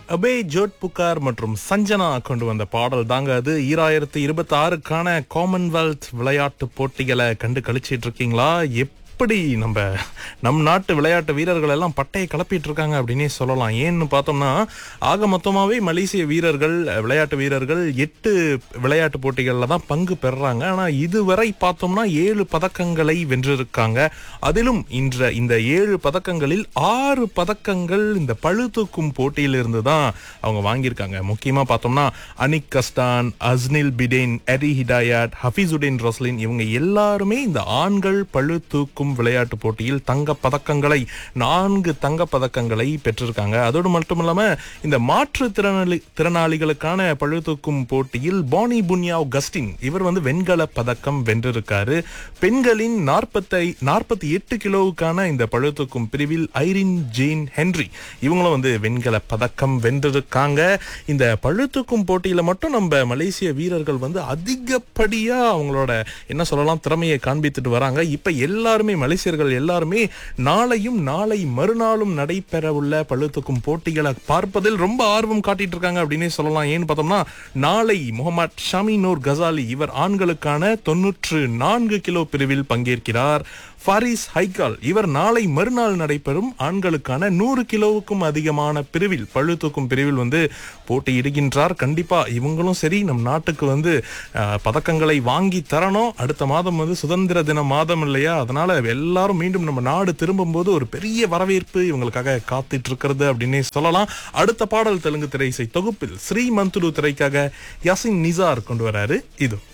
Abe Zord புகார் மற்றும் சஞ்சனா கொண்டு வந்த பாடல் தாங்க அது ஈராயிரத்தி இருபத்தி ஆறுக்கான காமன்வெல்த் விளையாட்டு போட்டிகளை கண்டு கழிச்சிட்டு இருக்கீங்களா எப்படி நம்ம நம் நாட்டு விளையாட்டு வீரர்கள் எல்லாம் பட்டையை கிளப்பிட்டு இருக்காங்க அப்படின்னே சொல்லலாம் ஏன்னு பார்த்தோம்னா ஆக மொத்தமாவே மலேசிய வீரர்கள் விளையாட்டு வீரர்கள் எட்டு விளையாட்டு போட்டிகளில் தான் பங்கு பெறுறாங்க ஆனா இதுவரை பார்த்தோம்னா ஏழு பதக்கங்களை வென்றிருக்காங்க அதிலும் இன்ற இந்த ஏழு பதக்கங்களில் ஆறு பதக்கங்கள் இந்த பழு தூக்கும் போட்டியிலிருந்து தான் அவங்க வாங்கியிருக்காங்க முக்கியமா பார்த்தோம்னா அனிக் கஸ்டான் அஸ்னில் பிடேன் எரி ஹிடாயட் ஹஃபீசுடீன் ரொஸ்லின் இவங்க எல்லாருமே இந்த ஆண்கள் பழு தூக்கும் விளையாட்டு போட்டியில் தங்க பதக்கங்களை நான்கு தங்க பதக்கங்களை பெற்றிருக்காங்க அதோடு மட்டும் இல்லாம இந்த மாற்று திறனாளி திறனாளிகளுக்கான பழு தூக்கும் போட்டியில் பானி புன்யாவ் கஸ்டின் இவர் வந்து வெண்கல பதக்கம் வென்றிருக்காரு பெண்களின் நாற்பத்தை நாற்பத்தி எட்டு கிலோவுக்கான இந்த பழு தூக்கும் பிரிவில் ஐரின் ஜெயின் ஹென்றி இவங்களும் வந்து வெண்கல பதக்கம் வென்றிருக்காங்க இந்த பழு தூக்கும் போட்டியில மட்டும் நம்ம மலேசிய வீரர்கள் வந்து அதிகப்படியா அவங்களோட என்ன சொல்லலாம் திறமையை காண்பித்துட்டு வராங்க இப்ப எல்லாருமே மலேசியர்கள் எல்லாருமே நாளையும் நாளை மறுநாளும் நடைபெற உள்ள பழு தூக்கும் போட்டிகளை பார்ப்பதில் ரொம்ப ஆர்வம் காட்டிட்டு இருக்காங்க அப்படின்னே சொல்லலாம் ஏன்னு பார்த்தோம்னா நாளை முகமது ஷமினூர் கசாலி இவர் ஆண்களுக்கான தொன்னூற்று நான்கு கிலோ பிரிவில் பங்கேற்கிறார் ஃபாரிஸ் ஹைகால் இவர் நாளை மறுநாள் நடைபெறும் ஆண்களுக்கான நூறு கிலோவுக்கும் அதிகமான பிரிவில் பழு தூக்கும் பிரிவில் வந்து போட்டியிடுகின்றார் கண்டிப்பா இவங்களும் சரி நம் நாட்டுக்கு வந்து அஹ், பதக்கங்களை வாங்கி தரணும் அடுத்த மாதம் வந்து சுதந்திர தின மாதம் இல்லையா அதனால எல்லாரும் மீண்டும் நம்ம நாடு திரும்பும்போது ஒரு பெரிய வரவேற்பு இவங்களுக்காக காத்துட்டு இருக்கிறது அப்படின்னே சொல்லலாம் அடுத்த பாடல் தெலுங்கு திரை இசை தொகுப்பில் ஸ்ரீ மந்துடு திரைக்காக யாசின் நிசார் கொண்டு வராரு இது